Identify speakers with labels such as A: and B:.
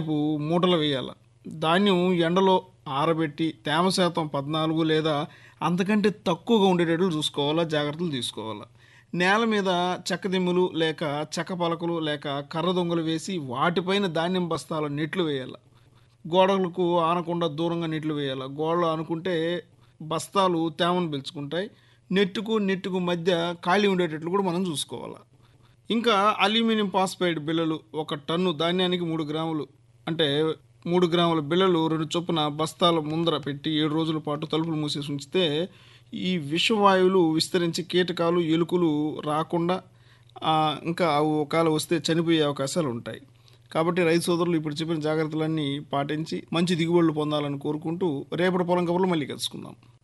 A: మూటలు వేయాలి ధాన్యం ఎండలో ఆరబెట్టి తేమ శాతం పద్నాలుగు లేదా అంతకంటే తక్కువగా ఉండేటట్లు చూసుకోవాలా జాగ్రత్తలు తీసుకోవాలా నేల మీద చెక్కదిమ్ములు లేక చెక్క పలకలు లేక కర్ర దొంగలు వేసి వాటిపైన ధాన్యం బస్తాల నెట్లు వేయాలి గోడలకు ఆనకుండా దూరంగా నెట్లు వేయాలి గోడలు ఆనుకుంటే బస్తాలు తేమను పీల్చుకుంటాయి నెట్టుకు నెట్టుకు మధ్య ఖాళీ ఉండేటట్లు కూడా మనం చూసుకోవాలి ఇంకా అల్యూమినియం పాస్పైడ్ బిళ్ళలు ఒక టన్ను ధాన్యానికి మూడు గ్రాములు అంటే మూడు గ్రాముల బిళ్ళలు రెండు చొప్పున బస్తాల ముందర పెట్టి ఏడు రోజుల పాటు తలుపులు మూసేసి ఉంచితే ఈ విషవాయువులు విస్తరించి కీటకాలు ఎలుకలు రాకుండా ఆ, ఇంకా అవి ఒకవేళ వస్తే చనిపోయే అవకాశాలు ఉంటాయి కాబట్టి రైతు సోదరులు ఇప్పుడు చెప్పిన జాగ్రత్తలన్నీ పాటించి మంచి దిగుబడులు పొందాలని కోరుకుంటూ రేపటి పొలం కబుర్లు మళ్ళీ కలుసుకుందాం